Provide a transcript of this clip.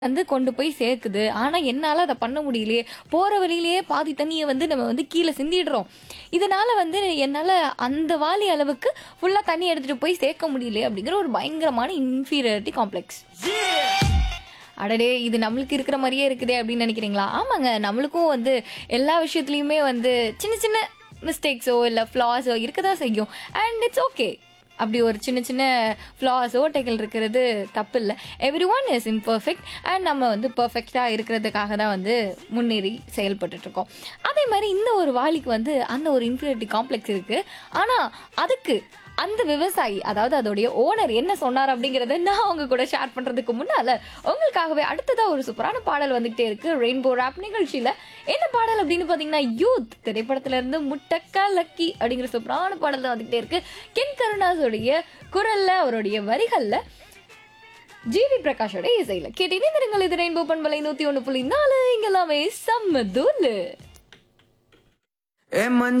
வந்து கொண்டு போய் சேர்க்குது ஆனா என்னால அதை பண்ண முடியலையே போற வழியிலேயே பாதி தண்ணியை வந்து நம்ம வந்து கீழே சிந்திடுறோம் இதனால வந்து என்னால அந்த வாளி அளவுக்கு ஃபுல்லா தண்ணி எடுத்துட்டு போய் சேர்க்க முடியலையே அப்படிங்கிற ஒரு பயங்கரமான இன்ஃபீரியாரிட்டி காம்ப்ளெக்ஸ் அடடே இது நம்மளுக்கு இருக்கிற மாதிரியே இருக்குதே அப்படின்னு நினைக்கிறீங்களா ஆமாங்க நம்மளுக்கும் வந்து எல்லா விஷயத்துலையுமே வந்து சின்ன சின்ன மிஸ்டேக்ஸோ இல்லை ஃப்ளாஸோ இருக்க தான் செய்யும் அண்ட் இட்ஸ் ஓகே அப்படி ஒரு சின்ன சின்ன ஃப்ளாஸ் ஓட்டைகள் இருக்கிறது தப்பு இல்லை every one is imperfect and நம்ம வந்து பர்ஃபெக்டாக இருக்கிறதுக்காக தான் வந்து முன்னேறி செயல்பட்டுட்டு இருக்கோம் அதே மாதிரி இந்த ஒரு வாளிக்கு வந்து அந்த ஒரு இன்ஃபீரியாரிட்டி காம்ப்ளெக்ஸ் இருக்குது ஆனால் அதுக்கு அந்த விவசாயி அதாவது அதோடைய ஓனர் என்ன சொன்னார் அப்படிங்கறத நான் உங்க கூட ஷேர் பண்றதுக்கு முன்னால உங்களுக்காகவே அடுத்ததா ஒரு சூப்பரான பாடல் வந்துகிட்டே இருக்கு ரெயின்போ ராப் நிகழ்ச்சியில என்ன பாடல் அப்படின்னு பாத்தீங்கன்னா யூத் திரைப்படத்துல இருந்து முட்டக்கா லக்கி அப்படிங்கிற சூப்பரான பாடல் தான் வந்துகிட்டே இருக்கு கென் கருணாஸோடைய குரல்ல அவருடைய வரிகள்ல ஜிவி பிரகாஷோட இசையில கேட்டீங்க இந்த இது ரெயின்போ பண்பலை நூத்தி ஒண்ணு புள்ளி நாலு இங்க எல்லாமே செம்ம தூளு ஏ மஞ்ச